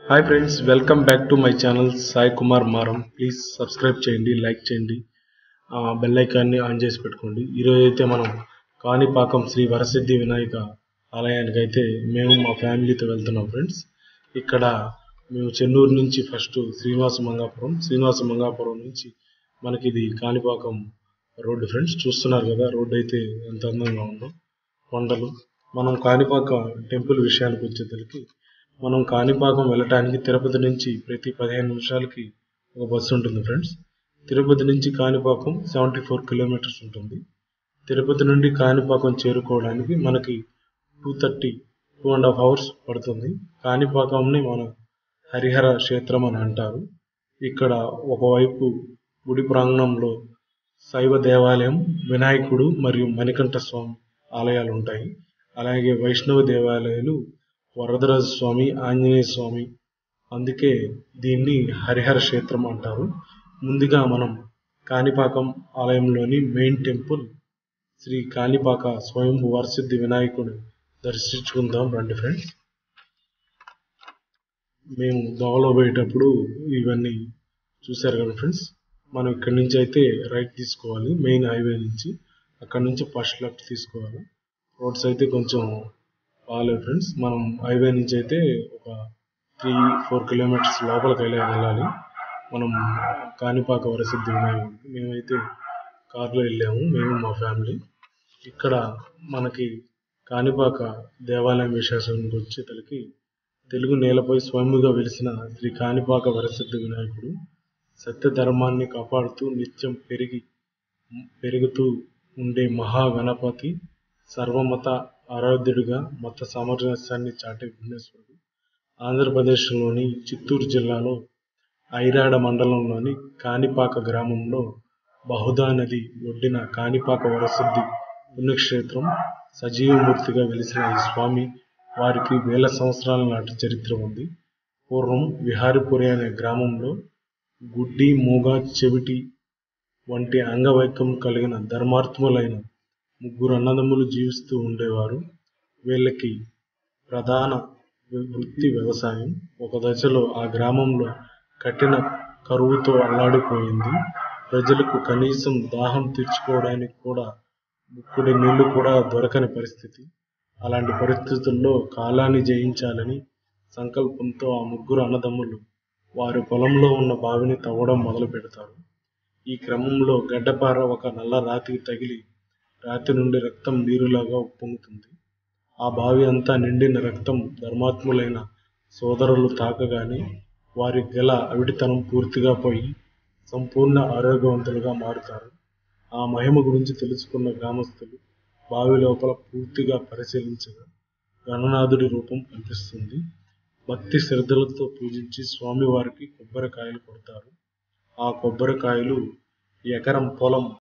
hi friends welcome back to my channel Sai Kumar Maram please subscribe చేయండి like చేయండి ఆ, bell ఐకాన్ని ఆన్ చేసి పెట్టుకోండి ఈరోజు అయితే మనం కాణిపాకం శ్రీ వరసిద్ధి వినాయక ఆలయానికి అయితే మేము మా ఫ్యామిలీతో వెళ్తున్నాం ఫ్రెండ్స్ ఇక్కడ మేము చెన్నూరు నుంచి ఫస్ట్ శ్రీనివాస మంగాపురం శ్రీనివాస మంగాపురం నుంచి మనకి ఇది కాణిపాకం రోడ్డు ఫ్రెండ్స్ చూస్తున్నారు కదా రోడ్డు అయితే ఎంత అందంగా ఉందో కొండలు మనం కాణిపాక టెంపుల్ విషయానికి వచ్చేసరికి మనం కాణిపాకం వెళ్ళటానికి తిరుపతి నుంచి ప్రతి పదిహేను నిమిషాలకి ఒక బస్సు ఉంటుంది ఫ్రెండ్స్ తిరుపతి నుంచి కాణిపాకం సెవెంటీ ఫోర్ కిలోమీటర్స్ ఉంటుంది తిరుపతి నుండి కాణిపాకం చేరుకోవడానికి మనకి two thirty two and half hours పడుతుంది కాణిపాకంని మన హరిహర క్షేత్రం అని అంటారు ఇక్కడ ఒకవైపు గుడి ప్రాంగణంలో శైవ దేవాలయం వినాయకుడు మరియు మణికంఠ స్వామి ఆలయాలు ఉంటాయి అలాగే వైష్ణవ దేవాలయాలు వరదరాజ స్వామి ఆంజనేయ స్వామి అందుకే దీన్ని హరిహర క్షేత్రం అంటారు ముందుగా మనం కాణిపాకం ఆలయంలోని మెయిన్ టెంపుల్ శ్రీ కాణిపాక స్వయంభు వరసిద్ధి వినాయకుడు దర్శించుకుందాం రండి ఫ్రెండ్స్ మేము దోవలో పోయేటప్పుడు ఇవన్నీ చూశారు కదా ఫ్రెండ్స్ మనం ఇక్కడి నుంచి అయితే రైట్ తీసుకోవాలి మెయిన్ హైవే నుంచి అక్కడ నుంచి ఫస్ట్ లెఫ్ట్ తీసుకోవాలి రోడ్స్ అయితే కొంచెం బాగాలేవు ఫ్రెండ్స్ మనం హైవే నుంచి అయితే ఒక త్రీ ఫోర్ కిలోమీటర్స్ లోపలికి వెళ్ళి వెళ్ళాలి మనం కాణిపాక వరసిద్ధి వినాయకుడికి మేమైతే కార్లో వెళ్ళాము మేము మా ఫ్యామిలీ ఇక్కడ మనకి కాణిపాక దేవాలయం విశేషానికి వచ్చేతలకి తెలుగు నేలపై స్వయముగా వెలిసిన శ్రీ కాణిపాక వరసిద్ధి వినాయకుడు సత్య ధర్మాన్ని కాపాడుతూ నిత్యం పెరిగి పెరుగుతూ ఉండే మహాగణపతి సర్వమత ఆరాధ్యుడిగా మత సామరస్యాన్ని చాటే విఘ్నేశ్వరుడు ఆంధ్రప్రదేశ్లోని చిత్తూరు జిల్లాలో ఐరాడ మండలంలోని కాణిపాక గ్రామంలో బహుదా నది ఒడ్డిన కాణిపాక వరసిద్ధి పుణ్యక్షేత్రం సజీవమూర్తిగా వెలిసిన ఈ స్వామి వారికి వేల సంవత్సరాల నాటి చరిత్ర ఉంది పూర్వం విహారిపురి అనే గ్రామంలో గుడ్డి మూగ చెవిటి వంటి అంగవైకం కలిగిన ధర్మాత్ములైన ముగ్గురు అన్నదమ్ములు జీవిస్తూ ఉండేవారు వీళ్ళకి ప్రధాన వృత్తి వ్యవసాయం ఒక దశలో ఆ గ్రామంలో కఠిన కరువుతో అల్లాడిపోయింది ప్రజలకు కనీసం దాహం తీర్చుకోవడానికి కూడా ముక్కుడి నీళ్లు కూడా దొరకని పరిస్థితి అలాంటి పరిస్థితుల్లో కాలాన్ని జయించాలని సంకల్పంతో ఆ ముగ్గురు అన్నదమ్ములు వారి పొలంలో ఉన్న బావిని తవ్వడం మొదలు పెడతారు ఈ క్రమంలో గడ్డపార ఒక నల్ల రాతికి తగిలి రాతి నుండి రక్తం నీరులాగా ఉప్పొంగుతుంది ఆ బావి అంతా నిండిన రక్తం ధర్మాత్ములైన సోదరులు తాకగానే వారి గల అవిటితనం పూర్తిగా పోయి సంపూర్ణ ఆరోగ్యవంతులుగా మారుతారు ఆ మహిమ గురించి తెలుసుకున్న గ్రామస్తులు బావి లోపల పూర్తిగా పరిశీలించగా గణనాథుడి రూపం కనిపిస్తుంది భక్తి శ్రద్ధలతో పూజించి స్వామివారికి కొబ్బరికాయలు కొడతారు ఆ కొబ్బరికాయలు ఎకరం పొలం